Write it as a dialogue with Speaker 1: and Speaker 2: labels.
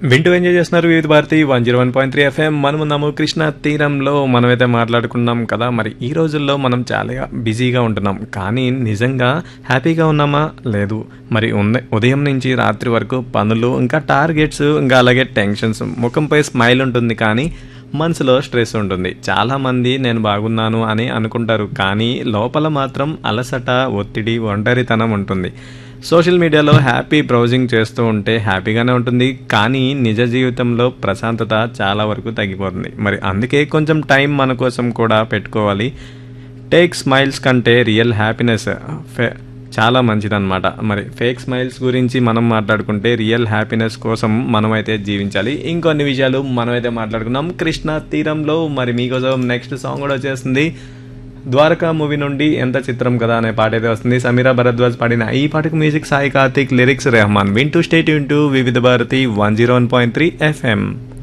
Speaker 1: వింటూ ఎంజాయ్ చేస్తున్నారు Vividh Bharati one zero one point three FM మనం ఉన్నాము కృష్ణ తీరంలో మనమైతే మాట్లాడుకున్నాం కదా మరి ఈ రోజుల్లో మనం చాలా బిజీగా ఉంటున్నాం కానీ నిజంగా హ్యాపీగా ఉన్నామా లేదు మరి ఉన్న ఉదయం నుంచి రాత్రి వరకు పనులు ఇంకా టార్గెట్స్ ఇంకా అలాగే టెన్షన్స్ ముఖంపై స్మైల్ ఉంటుంది కానీ మనసులో స్ట్రెస్ ఉంటుంది చాలామంది నేను బాగున్నాను అని అనుకుంటారు కానీ లోపల మాత్రం అలసట ఒత్తిడి ఒంటరితనం ఉంటుంది సోషల్ మీడియాలో హ్యాపీ బ్రౌజింగ్ చేస్తూ ఉంటే హ్యాపీగానే ఉంటుంది కానీ నిజ జీవితంలో ప్రశాంతత చాలా వరకు తగ్గిపోతుంది మరి అందుకే కొంచెం టైం మన కోసం కూడా పెట్టుకోవాలి టేక్ స్మైల్స్ కంటే రియల్ హ్యాపీనెస్ చాలా మంచిదన్నమాట మరి ఫేక్ స్మైల్స్ గురించి మనం మాట్లాడుకుంటే రియల్ హ్యాపీనెస్ కోసం మనమైతే జీవించాలి ఇంకొన్ని విషయాలు మనమైతే మాట్లాడుకున్నాం కృష్ణ తీరంలో మరి మీకోసం నెక్స్ట్ సాంగ్ కూడా వచ్చేస్తుంది ద్వారకా మూవీ నుండి ఎంత చిత్రం కదా అనే పాట అయితే వస్తుంది సమీరా భరద్వాజ్ పాడిన ఈ పాటకు మ్యూజిక్ సాయి కార్తిక్ లిరిక్స్ రెహమాన్ వింటూ స్టేట్ వింటూ Vividh Bharati one zero one point three FM